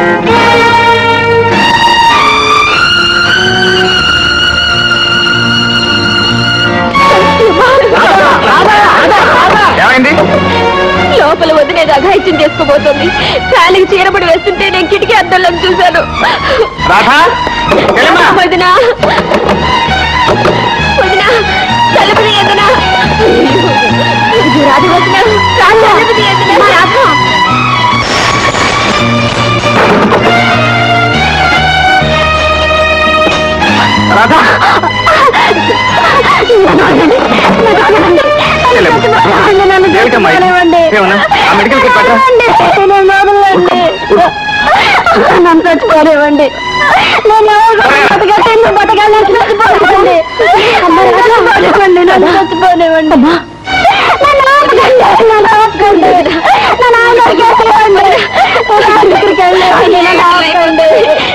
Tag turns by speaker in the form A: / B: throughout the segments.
A: ఏమైంది
B: లోపల వదిలేదు అఘాయిత్యం చేసుకోబోతోంది ఫ్యాన్కి చీరబడి వేస్తుంటే నేను కిటికీ అద్దంలో చూశాను
A: రాధా చెల్లెమ్మా
B: వదినా వదినా తలుపు తీయదునా రాదు వదినా తలుపు తీయదునా రాధా
A: రాధా ఏమిటమ్మా ఇది? ఏమన్నా? ఆ మెడికల్ కిట్ పట్టరా?
B: నన్ను చచ్చిపోలేవండి నేను బతకట్టు బతకాలని చచ్చిపోలేవండి చచ్చిపోలేవండి నన్ను చచ్చిపోలేవండి నన్ను ఆపకండి నన్ను ఆపకండి నన్ను ఆపకండి నన్ను ఆపకండి నన్ను ఆపకండి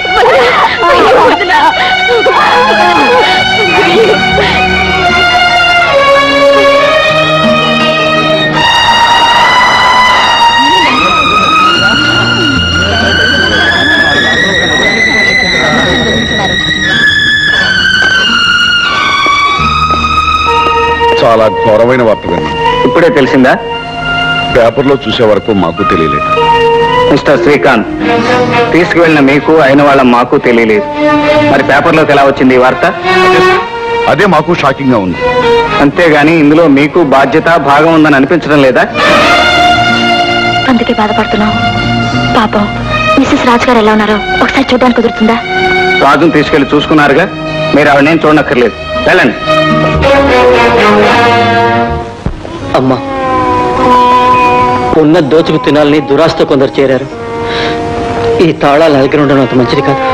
C: చాలా ఘోరమైన వార్త విన్నాం
A: ఇప్పుడే తెలిసిందా
C: పేపర్లో చూసే వరకు మాకు తెలియలేదు
A: మిస్టర్ శ్రీకాంత్ తీసుకువెళ్ళిన మీకు అయిన వాళ్ళ మాకు తెలియలేదు మరి పేపర్లోకి ఎలా వచ్చింది ఈ వార్త
C: అదే మాకు షాకింగ్ గా ఉంది
A: అంతేగాని ఇందులో మీకు బాధ్యత భాగం ఉందని అనిపించడం లేదా
B: అందుకే బాధపడుతున్నాం పాపం మిస్సెస్ రాజ్ గారు ఎలా ఉన్నారో ఒకసారి చూడడానికి కుదురుతుందా
A: రాజును తీసుకెళ్లి చూసుకున్నారుగా మీరు ఆవిడనేం చూడనక్కర్లేదు వెళ్ళండి
D: అమ్మా ఉన్న దోచుకు తినాలని దురాస్త కొందరు చేరారు ఈ తాళాలు దగ్గర ఉండడం అంత మంచిది కాదు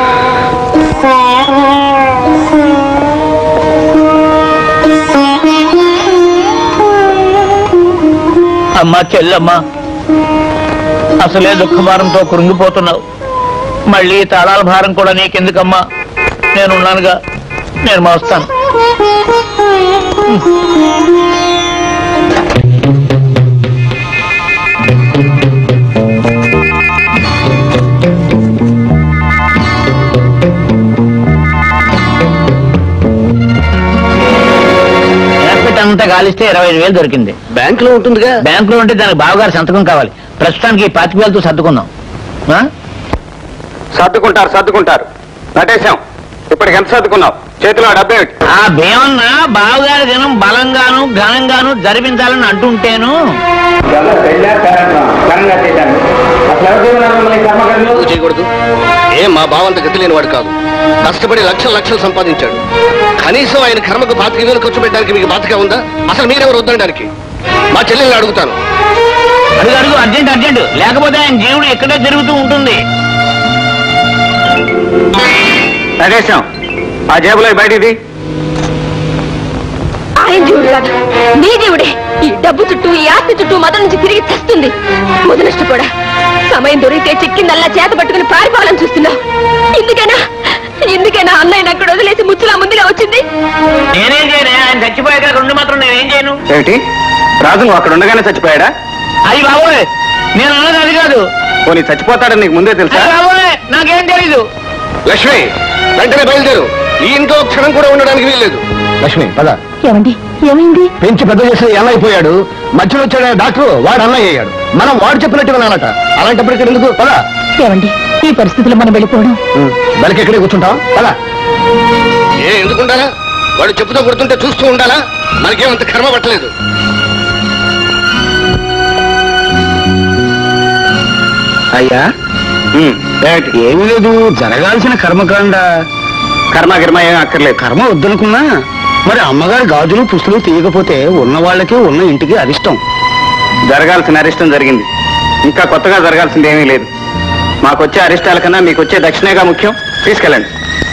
E: అమ్మా చెల్లమ్మా అసలే దుఃఖభారంతో కృంగిపోతున్నావు మళ్ళీ ఈ తాళాల భారం కూడా నీకెందుకమ్మా నేనున్నానుగా నేను మోస్తాను ఎస్పెట్ అంతా కాలిస్తే ఇరవై ఐదు వేలు దొరికింది
D: బ్యాంక్ లో ఉంటుందిగా
E: బ్యాంకులో ఉంటే దానికి బావగారు సంతకం కావాలి ప్రస్తుతానికి ఈ పాతిక వేలతో సర్దుకుందాం ఆ?
A: సర్దుకుంటారు సర్దుకుంటారు నటేశాం ఇప్పటికి ఎంత సర్దుకున్నావు చేతిలో ఆ డబ్బే
E: ఆ భీమన్న బావగారి దినం బలంగాను ఘనంగాను జరిపించాలని అంటుంటేను
D: చేయకూడదు ఏ మా బావంత గతి లేని వాడు కాదు కష్టపడి లక్షలు లక్షలు సంపాదించాడు కనీసం ఆయన కర్మకు పాతిక వేలు ఖర్చు పెట్టడానికి మీకు బాధగా ఉందా అసలు మీరెవరు వద్దనడానికి మా చెల్లెల్ని అడుగుతాను
E: అడుగు అడుగు అర్జెంట్ అర్జెంట్ లేకపోతే ఆయన జీవుడు ఎక్కడే తిరుగుతూ ఉంటుంది
A: నటేశాం ఆ జేబులో బయటిది
B: ఆయన జీవుడు కాదు నీ జీవుడే ఈ డబ్బు చుట్టూ ఈ ఆస్తి చుట్టూ మదం నుంచి తిరిగి తెస్తుంది ముదనష్టు కూడా సమయం దొరికితే చిక్కిందల్లా చేత పట్టుకుని పారిపోవాలని చూస్తున్నావు ఇందుకేనా ఇందుకేనా అన్నయ్య అక్కడ వదిలేసి ముచ్చులా ముందుగా వచ్చింది
E: నేనేం చేయను ఆయన చచ్చిపోయాక రెండు మాత్రం నేనేం చేయను
A: ఏమిటి రాజు నువ్వు అక్కడ ఉండగానే చచ్చిపోయాడా
E: అయ్యి బాబోయ్ నేను అన్నది అది కాదు
A: పోనీ చచ్చిపోతాడని నీకు ముందే తెలుసా
E: అయ్యి బాబోయ్ నాకేం తెలీదు
D: లక్ష్మి వెంటనే బయలుదేరు ఈ ఇంట్లో క్షణం కూడా ఉండడానికి వీల్లేదు
C: లక్ష్మి పద
B: ఏమండి ఏమైంది
C: పెంచి పెద్ద చేసి అన్న అయిపోయాడు మధ్యలో వచ్చాడు డాక్టర్ వాడు అన్న అయ్యాడు మనం వాడు చెప్పినట్టు వినాలట అలాంటప్పుడు ఇక్కడ ఎందుకు పద
B: ఏమండి ఈ పరిస్థితిలో మనం వెళ్ళిపోవడం
C: బలికి ఎక్కడే కూర్చుంటాం పద
D: ఏ ఎందుకుండాలా వాడు చెప్పుతో కొడుతుంటే చూస్తూ ఉండాలా మనకేమంత కర్మ పట్టలేదు
A: అయ్యా ఏమిటి
C: ఏమీ లేదు జరగాల్సిన కర్మకాండ
A: కర్మ గిర్మ ఏం అక్కర్లేదు
C: కర్మ వద్దనుకున్నా మరి అమ్మగారి గాజులు పుస్తులు తీయకపోతే ఉన్న వాళ్ళకి ఉన్న ఇంటికి అరిష్టం
A: జరగాల్సిన అరిష్టం జరిగింది ఇంకా కొత్తగా జరగాల్సింది ఏమీ లేదు మాకొచ్చే అరిష్టాల కన్నా మీకు వచ్చే దక్షిణేగా ముఖ్యం తీసుకెళ్ళండి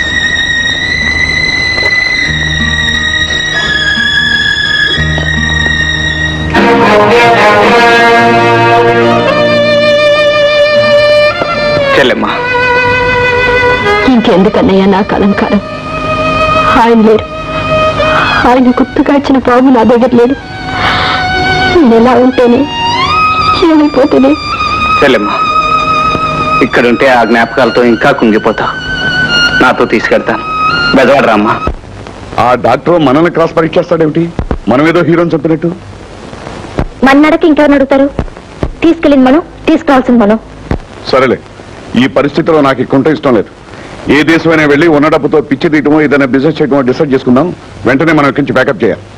A: చెల్లెమ్మా
B: ఇంకెందుకన్నయ్యా నా అలంకారం ఆయన లేరు ఆయన గుర్తుగా ఇచ్చిన బాబు నా దగ్గర లేడు నేను ఎలా ఉంటేనే ఏమైపోతేనే
A: చెల్లెమ్మా ఇక్కడుంటే ఆ జ్ఞాపకాలతో ఇంకా కుంగిపోతావు నాతో తీసుకెళ్తాను బెజవాడ రామ్మా
C: ఆ డాక్టర్ మనల్ని క్రాస్ పరీక్ష చేస్తాడేమిటి మనం ఏదో హీరోని చెప్పినట్టు
B: మన్నడకి ఇంకెవరిని అడుగుతారు తీసుకెళ్ళింది మనం తీసుకురావాల్సింది మనం
C: సరేలే ఈ పరిస్థితిలో నాకు ఇక్కుంటే ఇష్టం లేదు ఏ దేశమైనా వెళ్ళి ఉన్న డబ్బుతో పిచ్చి తీయటమో ఏదైనా బిజినెస్ చేయటమో డిసైడ్ చేసుకుందాం వెంటనే మనం ఇక్కడి నుంచి బ్యాకప్ చేయాలి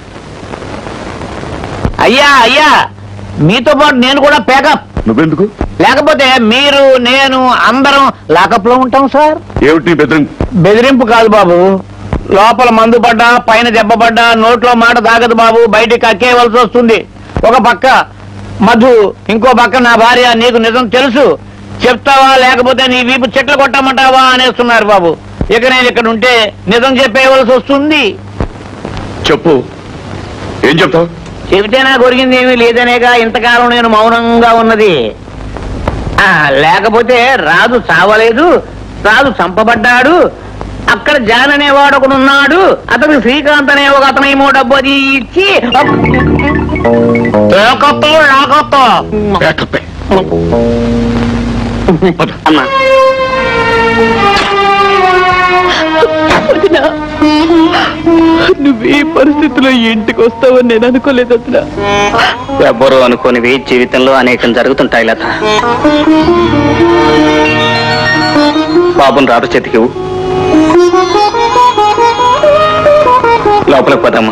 E: అయ్యా అయ్యా మీతో పాటు నేను కూడా ప్యాకప్
C: నువ్వెందుకు
E: లేకపోతే మీరు నేను అందరం లాకప్ లో ఉంటాం సార్
C: ఏమిటి నీ బెదిరింపు
E: బెదిరింపు కాదు బాబు లోపల మందు పడ్డా పైన దెబ్బ పడ్డా నోట్లో మాట తాగదు బాబు బయటికి కక్కేయవలసి వస్తుంది ఒక పక్క మధు ఇంకో పక్క నా భార్య నీకు నిజం తెలుసు చెప్తావా లేకపోతే నీ వీపు చెట్లు కొట్టమంటావా అనేస్తున్నారు బాబు ఇక నేను ఇక్కడ ఉంటే నిజం చెప్పేయవలసి వస్తుంది
C: చెప్పు ఏం చెప్తావు
E: చెబితే నాకు ఒరిగింది ఏమీ లేదనేగా ఇంతకాలం నేను మౌనంగా ఉన్నది ఆ, లేకపోతే రాజు చావలేదు రాజు చంపబడ్డాడు అక్కడ జాన్ అనేవాడు ఒకడు ఉన్నాడు అతను శ్రీకాంత్ అనే ఒక అతనేమో డబ్బు అది ఇచ్చి ఏకత్తో, ఏకత్తో.
C: బ్యాకప్
A: అమ్మా
F: నువ్వు ఈ పరిస్థితిలో ఇంటికి వస్తావని నేను అనుకోలేదు వదినా
A: ఎవ్వరూ అనుకోనివి జీవితంలో అనేకం జరుగుతుంటాయి లత బాబుని రాత చేతికివు లోపలికి పదమ్మా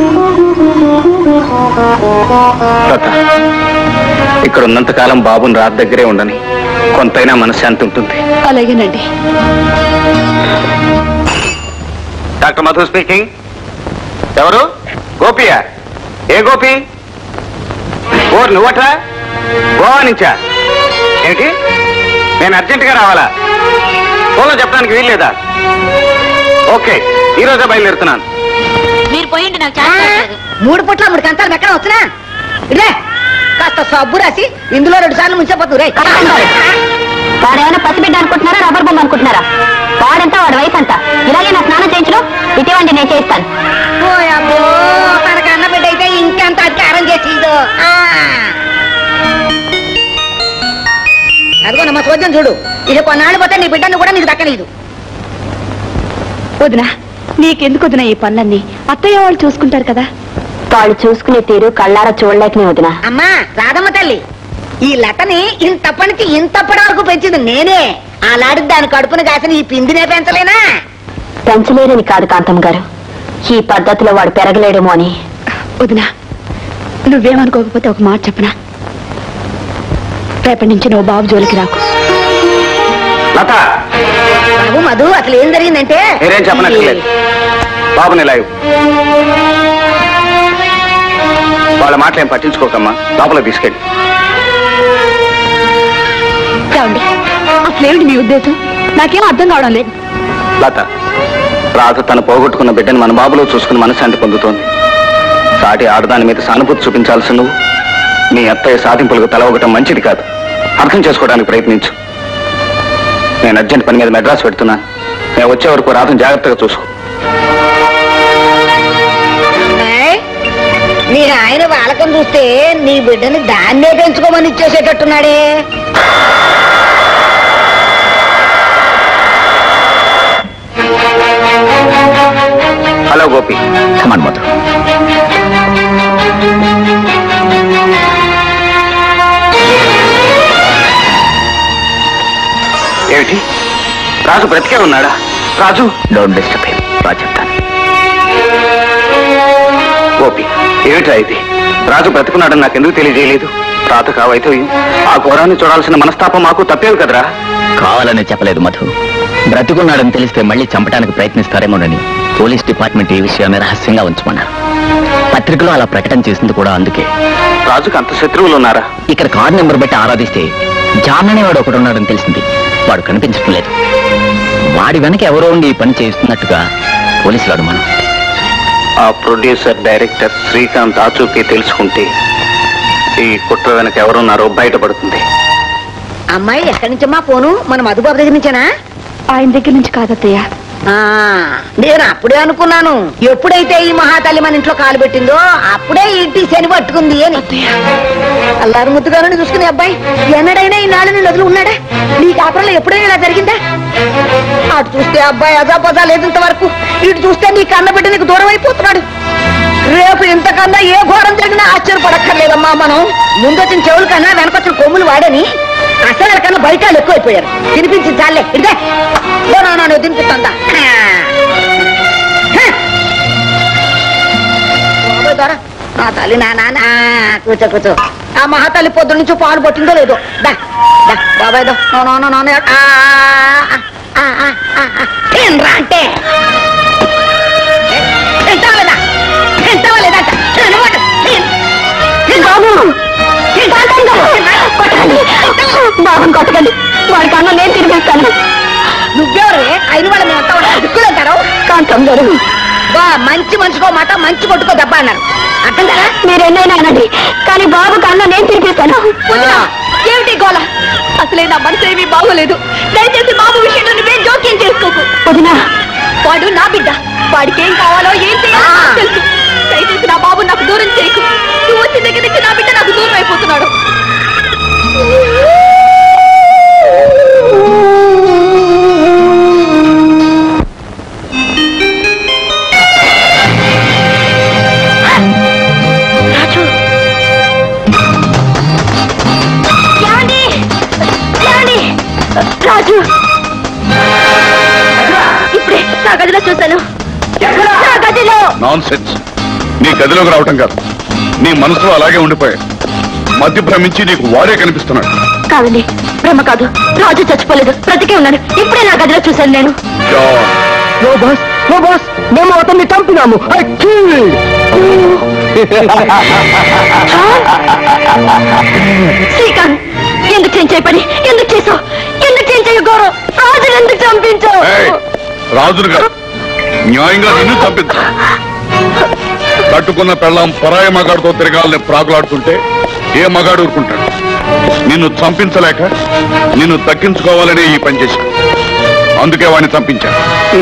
A: లత ఇక్కడ ఉన్నంతకాలం బాబుని రాత దగ్గరే ఉండని కొంతైనా మనశ్శాంతి ఉంటుంది
F: అలాగేనండి
A: డాక్టర్ మధు స్పీకింగ్ ఎవరు గోపియా ఏ గోపి ఓ నువ్వట్రా గోవా నుంచా ఏంటి నేను అర్జెంటుగా రావాలా ఫోన్లో చెప్పడానికి వీల్లేదా ఓకే ఈ రోజే బయలుదేరుతున్నాను
B: మీరు పోయిండి నాకు చాలా
G: మూడు పుట్ల మూడు కంచాలు ఎక్కడ వచ్చినా రే కాస్త సబ్బు రాసి ఇందులో రెండు సార్లు ముంచిపోతుంది రే
B: వాడేమైనా పసిబిడ్డ అనుకుంటున్నారా రబ్బర్ బొమ్మ అనుకుంటున్నారా వాడంతా వాడి వయసు అంతా ఇలాగే నా స్నానం చేయించడం ఇటీవండి నేను చేయిస్తాను
G: ఓయమ్మో తనకు అన్న బిడ్డ అయితే ఇంకెంత అధికారం చేసిందో ఆ. అదిగో నమ్మ చూద్దాం చూడు ఇది కొన్నాళ్ళు పోతే నీ బిడ్డను కూడా నీకు దక్కనీదు
F: వదినా నీకెందుకు వదినా ఈ పనులన్నీ అత్తయ్య వాళ్ళు చూసుకుంటారు కదా
B: వాళ్ళు చూసుకునే తీరు కళ్ళారా చూడలేకనే వదినా
G: అమ్మా రాధమ్మ తల్లి ఈ లతని ఇంతప్పటి నుంచి ఇంతప్పటి వరకు పెంచింది నేనే అలాంటి దాని కడుపును కాసిన ఈ పిందినే పెంచలేనా
B: పెంచలేరని కాదు కాంతం గారు ఈ పద్ధతిలో వాడు పెరగలేడేమో అని
F: వదినా నువ్వేమనుకోకపోతే ఒక మాట చెప్పనా రేపటి నుంచి నువ్వు బాబు జోలికి రాకు
A: లత
G: బాబు మధు అసలు ఏం జరిగిందంటే
A: మీరేం చెప్పనక్కర్లేదు బాబుని ఇలా ఇవ్వు. వాళ్ళ మాటలు ఏం పట్టించుకోకమ్మా లోపల తీసుకెళ్ళి
F: ఏమండి అసలేమిటి మీ ఉద్దేశం నాకేం అర్థం కావడం లేదు
A: లత రాధ తను పోగొట్టుకున్న బిడ్డను మన బాబులో చూసుకుని మనశ్శాంతి పొందుతోంది సాటి ఆడదాని మీద సానుభూతి చూపించాల్సి నువ్వు నీ అత్తయ్య సాధింపులకు తలవగటం మంచిది కాదు అర్థం చేసుకోవడానికి ప్రయత్నించు నేను అర్జెంట్ పని మీద మెడ్రాస్ పెడుతున్నాను నేను వచ్చే వరకు రాధను జాగ్రత్తగా చూసుకో
G: అమ్మాయ్, మీ ఆయన వాళ్ళకం చూస్తే నీ బిడ్డని దాన్నే పెంచుకోమని ఇచ్చేసేటట్టున్నాడే
A: హలో గోపి
C: కమాన్ మధు
A: ఏమిటి రాజు బ్రతికే ఉన్నాడా రాజు డోంట్ డిస్టర్బ్ రా చెప్తాను గోపి ఏమిటా ఇది రాజు బ్రతుకున్నాడని నాకెందుకు తెలియజేయలేదు రాత కావైతే ఆ ఘోరాన్ని చూడాల్సిన మనస్తాపం మాకు తప్పేది కదరా
H: కావాలని చెప్పలేదు మధు బ్రతుకున్నాడని తెలిస్తే మళ్ళీ చంపడానికి ప్రయత్నిస్తారేమోనని పోలీస్ డిపార్ట్మెంట్ ఈ విషయాన్ని రహస్యంగా ఉంచమన్నారు పత్రికలో అలా ప్రకటన చేసింది కూడా అందుకే
A: రాజుకు అంత శత్రువులు ఉన్నారా
H: ఇక్కడ కార్ నెంబర్ బట్టి ఆరాధిస్తే జాన్ అనేవాడు ఒకడు ఉన్నాడని తెలిసింది వాడు కనిపించడం లేదు వాడి వెనక ఎవరో ఉండి ఈ పని చేస్తున్నట్టుగా పోలీసులు అనుమానం
A: ఆ ప్రొడ్యూసర్ డైరెక్టర్ శ్రీకాంత్ ఆచూకీ తెలుసుకుంటే ఈ కుట్ర వెనక ఎవరున్నారో బయటపడుతుంది
G: అమ్మాయి ఎక్కడి నుంచమ్మా ఫోను మన మధుబాబు దగ్గర నుంచేనా
F: ఆయన దగ్గర నుంచి కాదత్తయ్య
G: ఆ, నేను అప్పుడే అనుకున్నాను ఎప్పుడైతే ఈ మహాతల్లి మన ఇంట్లో కాలు పెట్టిందో అప్పుడే ఈ ఇంటి శని పట్టుకుంది అని అల్లారు ముద్దుగాను చూసుకునే అబ్బాయి ఎన్నడైనా ఈ నాలుగు నదులు ఉన్నాడా నీ కాపురంలో ఎప్పుడైనా ఇలా జరిగిందా అటు చూస్తే అబ్బాయి అజాపజా లేదు ఇంతవరకు ఇటు చూస్తే నీ కన్న బిడ్డ నీకు దూరం అయిపోతున్నాడు రేపు ఇంతకన్నా ఏ ఘోరం జరిగినా ఆశ్చర్యపడక్కర్లేదమ్మా మనం ముందొచ్చిన చెవుల కన్నా వెనకొచ్చిన కొమ్ములు వాడని అసలు కన్నా బయట వాళ్ళు ఎక్కువైపోయారు తినిపించి చాలే ఇదే నువ్వు తినిపిస్తుందా బాబోయ్ దొర, నా తల్లి నా నాన్న ఆ, కూర్చో కూర్చో ఆ మహాతల్లి పొద్దు నుంచి పాలు పట్టిందో లేదో దా దా బాబాయ్ దో నో నో నో నో ఆ, ఆ, ఆ, ఆ, ఆ. తినరా అంటే తింటావా లేదా తింటావా లేదా అంట. తినమాట. తిన్. తిన్ బాబు
B: బాబుని కొట్టకండి వాడికి అన్నం నేను తినిపిస్తాను
G: నువ్వెవరు అయిన వాళ్ళ మేము అంతా దిక్కులేంటారు
B: కాంతం గారు
G: బా మంచి మనిషికో మాట మంచి కొట్టుకో దెబ్బ అన్నారు అర్థం కదా
B: మీరు ఎన్నైనా అనండి కానీ బాబుకి అన్నం నేను తినిపిస్తాను వదినా, ఏమిటి గోల అసలే నా మనసు ఏమీ బాగోలేదు దయచేసి బాబు విషయంలో నువ్వేం జోక్యం చేసుకోకు వదినా వాడు నా బిడ్డ వాడికి ఏం కావాలో ఏం చేయాలో నాకు తెలుసు దయచేసి నా బాబు నాకు దూరం చేయకు నువ్వు వచ్చిన దగ్గర నుంచి నా బిడ్డ నాకు దూరం అయిపోతున్నాడు రాజు ఏమండి ఏమండి రాజు ఇప్పుడే నా గదిలో చూశాను నా గదిలో
C: నాన్ సెన్స్ నీ గదిలోకి రావటం కాదు నీ మనసులో అలాగే ఉండిపోయాయి మధ్య భ్రమించి నీకు వాడే కనిపిస్తున్నాడు
B: కాదండి బ్రహ్మ కాదు రాజు చచ్చిపోలేదు బ్రతికే ఉన్నాడు ఇప్పుడే నా గదిలో చూశాను నేను
C: John,
E: no boss no boss మేము అతన్ని చంపినాము I killed.
B: శ్రీకాంత్ ఎందుకు చేయించే పని ఎందుకు చేసావు ఎందుకు చేయించే గౌరవ్ రాజుని ఎందుకు చంపించావు
C: ఏయ్, రాజును కాదు న్యాయంగా నిన్ను చంపించు కట్టుకున్న పెళ్ళాం పరాయి మగాడితో తిరగాలని ప్రాకులాడుతుంటే ఏ మగాడు ఊరుకుంటాడు నిన్ను చంపించలేక నిన్ను దక్కించుకోవాలనే ఈ పని చేశాను అందుకే వాడిని చంపించాను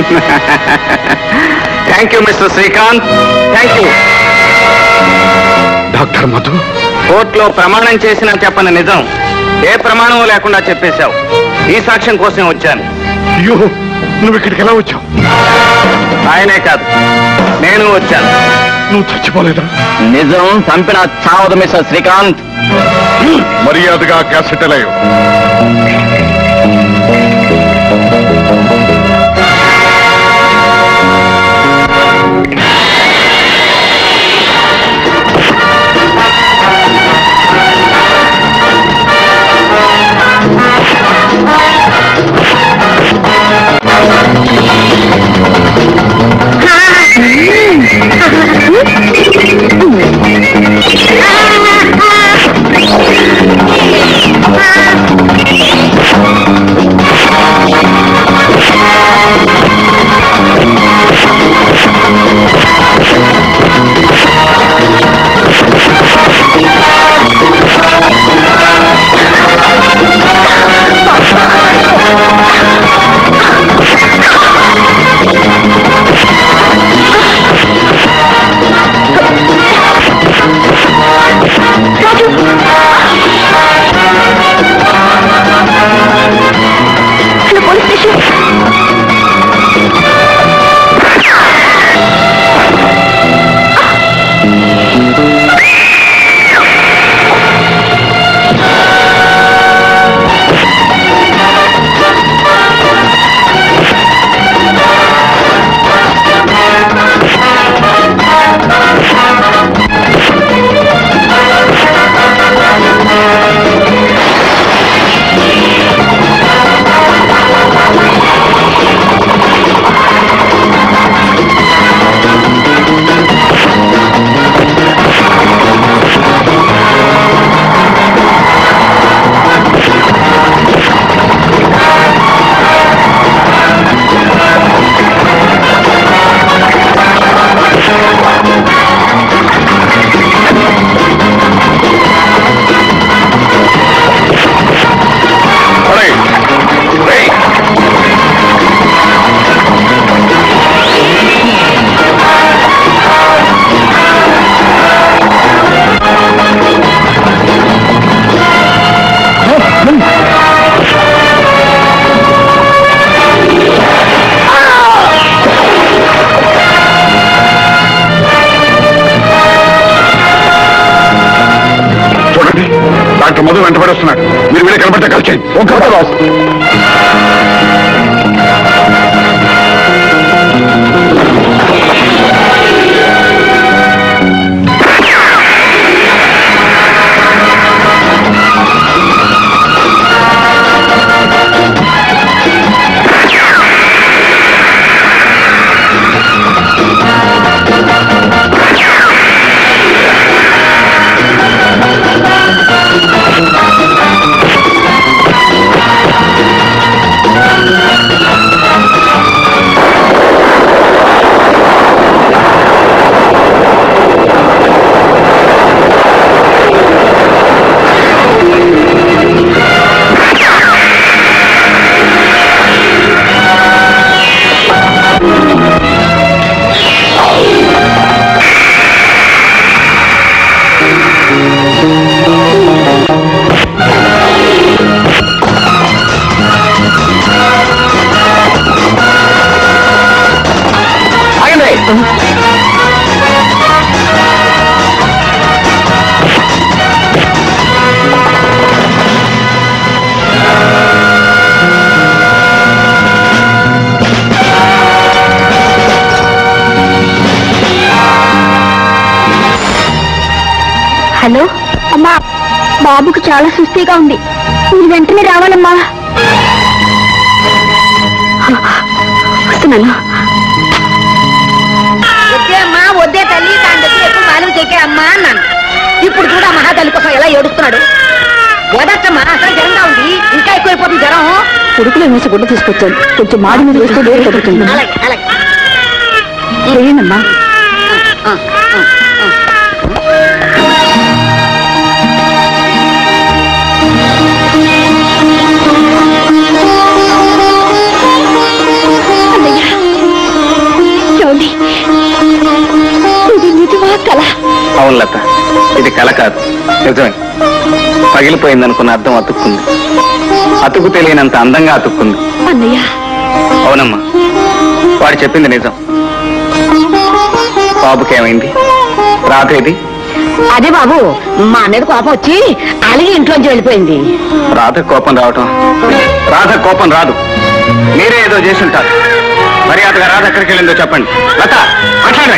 A: thank you mister Srikanth thank you
C: doctor Madhu
A: కోర్టులో ప్రమాణం చేసిన చెప్పని నిజం ఏ ప్రమాణం లేకుండా చెప్పేశావు ఈ సాక్ష్యం కోసం వచ్చాను
C: అయ్యో నువ్వు ఇక్కడికి ఎలా వచ్చావు
A: ఆయనే కాదు నేను వచ్చాను
C: నువ్వు చచ్చిపోలేదా
H: నిజం చంపిన చావదు మిస్టర్ శ్రీకాంత్
C: మర్యాదగా క్యాసెట్ అయ్యో
B: ఆ
F: బాబుకు చాలా సుస్థిగా ఉంది మీరు వెంటనే రావాలమ్మా వస్తున్నాను
G: వద్దే అమ్మా వద్దే తల్లి దాని దగ్గర ఎప్పుడు నాలుగు చెక్కే అమ్మా అన్నాను ఇప్పుడు చూడ మహాతల్లి కోసం ఎలా ఏడుస్తున్నాడు వదచ్చమ్మా అసలు జ్వరంగా ఉంది ఇంకా ఎక్కువైపోతుంది జ్వరం
F: కొడుకులో వేసి గుడ్డ తీసుకొచ్చాను కొంచెం మాడి మీద వేస్తే వేరు తగ్గుతుంది
G: అలాగే అలాగే
F: ఏనమ్మా
G: ఆ, ఆ, ఆ.
B: చూడండి ఇది నిజమా కళ
A: అవును లత ఇది కల కాదు నిజమే పగిలిపోయిందనుకున్న అర్థం అతుక్కుంది అతుకు తెలియనంత అందంగా అతుక్కుంది
B: అన్నయ్య
A: అవునమ్మా వాడు చెప్పింది నిజం బాబుకేమైంది రాధేది
G: అదే బాబు మా మీద కోపం వచ్చి అలిగి ఇంట్లోంచి వెళ్ళిపోయింది
A: రాధ కోపం రావటం రాధ కోపం రాదు మీరే ఏదో చేసి ఉంటారు మర్యాదగా రాధ ఎక్కడికి వెళ్ళిందో చెప్పండి లత మాట్లాడండి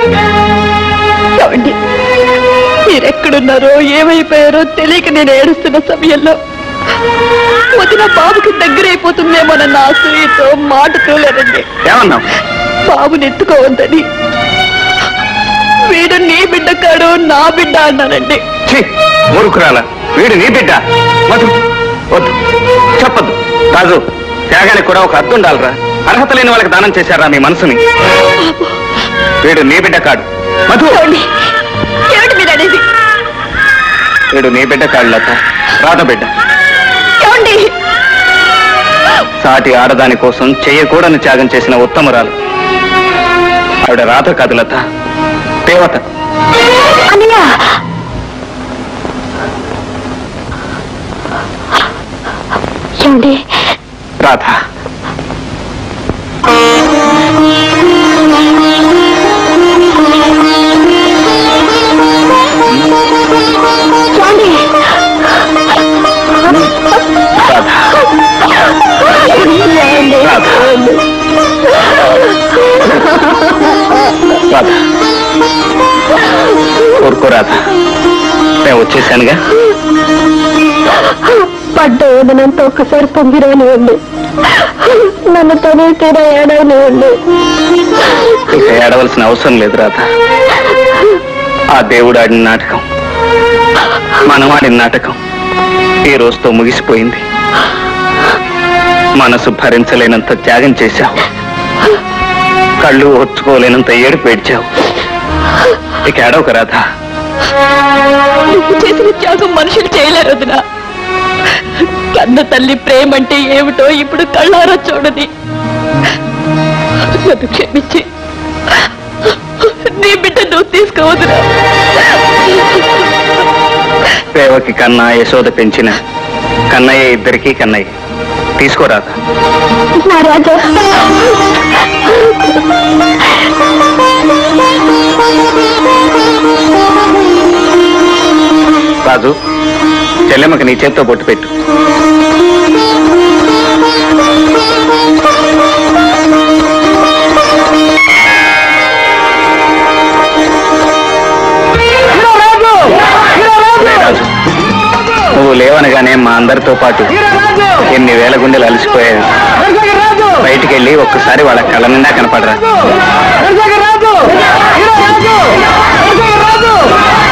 B: ఏమండి మీరెక్కడున్నారో ఏమైపోయారో తెలియక నేను ఏడుస్తున్న సమయంలో వదిన బాబుకి దగ్గరైపోతుందేమోనన్న ఆశ్రయంతో మాటతో లేదండి
A: ఏమన్నావు
B: బాబుని ఎత్తుకోవద్దని వీడు నీ బిడ్డ కాడు నా బిడ్డ అన్నానండి
A: ఛీ మూర్ఖురాల వీడు నీ బిడ్డ మధు వద్దు చెప్పద్దు రాజు త్యాగానికి కూడా ఒక అర్థం ఉండాలిరా అర్హత లేని వాళ్ళకి దానం చేశారా మీ మనసుని వీడు నీ బిడ్డ కాడు మధు
B: చూడండి ఏమిటి మీరు అనేది
A: వీడు నీ బిడ్డ కాడు లత రాధ బిడ్డ
B: చూడండి
A: సాటి ఆడదాని కోసం చెయ్యకూడని త్యాగం చేసిన ఉత్తమరాలు ఆవిడ రాధ కాదు లత దేవత
B: అన్నయ్య ఏమండి
A: రాధ
B: చూడండి
A: రాధ రాధ రాధ ఊరుకో రాధ నేను వచ్చేసానుగా
B: పడ్డ ఏదనంత ఒక్కసారి పొంగిరానివ్వండి నన్ను తనే తీరా ఏడానివ్వండి
A: ఇక ఏడవలసిన అవసరం లేదు రాధ ఆ దేవుడు ఆడిన నాటకం మనం ఆడిన నాటకం ఈ రోజుతో ముగిసిపోయింది మనసు భరించలేనంత త్యాగం చేశావు కళ్ళు ఓర్చుకోలేనంత ఏడుపు ఏడ్చావు ఇక ఏడవక రాధ
B: నువ్వు చేసిన త్యాగం మనుషులు చేయలేరు వదినా కన్న తల్లి ప్రేమ అంటే ఏమిటో ఇప్పుడు కళ్ళారా చూడని నన్ను క్షమించి నీ బిడ్డ నువ్వు తీసుకోవద్దురా
A: సేవకి కన్నా యశోద పెంచిన కన్నయ్య ఇద్దరికి కన్నయ్య తీసుకోరాధ
B: నా రాజా
A: రాజు చెల్లెమ్మకి నీ చేత్తో బొట్టు పెట్టు ఒరే రాజు, నువ్వు లేవనగానే మా అందరితో పాటు ఎన్ని వేల గుండెలు అలసిపోయాయి బయటికి వెళ్ళి ఒక్కసారి వాళ్ళ కళ్ళ నిండా కనపడరా
E: రాజు